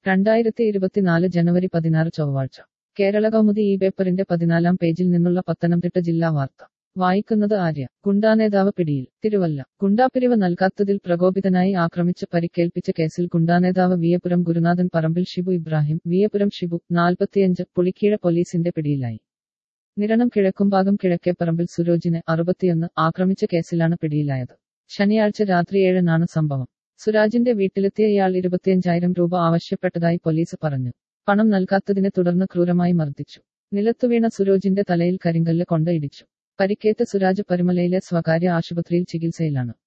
രണ്ടായിരത്തി ഇരുപത്തിനാല് ജനുവരി പതിനാറ് ചൊവ്വാഴ്ച കേരള കൗമുദി ഈ പേപ്പറിന്റെ പതിനാലാം പേജിൽ നിന്നുള്ള പത്തനംതിട്ട ജില്ലാ വാർത്ത വായിക്കുന്നത് ആര്യ ഗുണ്ടാനേതാവ് പിടിയിൽ തിരുവല്ല ഗുണ്ടാപിരിവ് നൽകാത്തതിൽ പ്രകോപിതനായി ആക്രമിച്ച് പരിക്കേൽപ്പിച്ച കേസിൽ ഗുണ്ടാനേതാവ് വിയപുരം ഗുരുനാഥൻ പറമ്പിൽ ഷിബു ഇബ്രാഹിം വിയപുരം ഷിബു നാൽപ്പത്തിയഞ്ച് പുളിക്കീഴ പോലീസിന്റെ പിടിയിലായി നിരണം കിഴക്കുംഭാഗം കിഴക്കേപ്പറമ്പിൽ സുരോജിനെ അറുപത്തിയൊന്ന് ആക്രമിച്ച കേസിലാണ് പിടിയിലായത് ശനിയാഴ്ച രാത്രി ഏഴിനാണ് സംഭവം സുരാജിന്റെ വീട്ടിലെത്തിയ ഇയാൾ ഇരുപത്തിയഞ്ചായിരം രൂപ ആവശ്യപ്പെട്ടതായി പോലീസ് പറഞ്ഞു പണം നൽകാത്തതിനെ തുടർന്ന് ക്രൂരമായി മർദ്ദിച്ചു നിലത്തുവീണ സുരോജിന്റെ തലയിൽ കരിങ്കല്ല് കൊണ്ട് ഇടിച്ചു പരിക്കേറ്റ സുരാജ് പരുമലയിലെ സ്വകാര്യ ആശുപത്രിയിൽ ചികിത്സയിലാണ്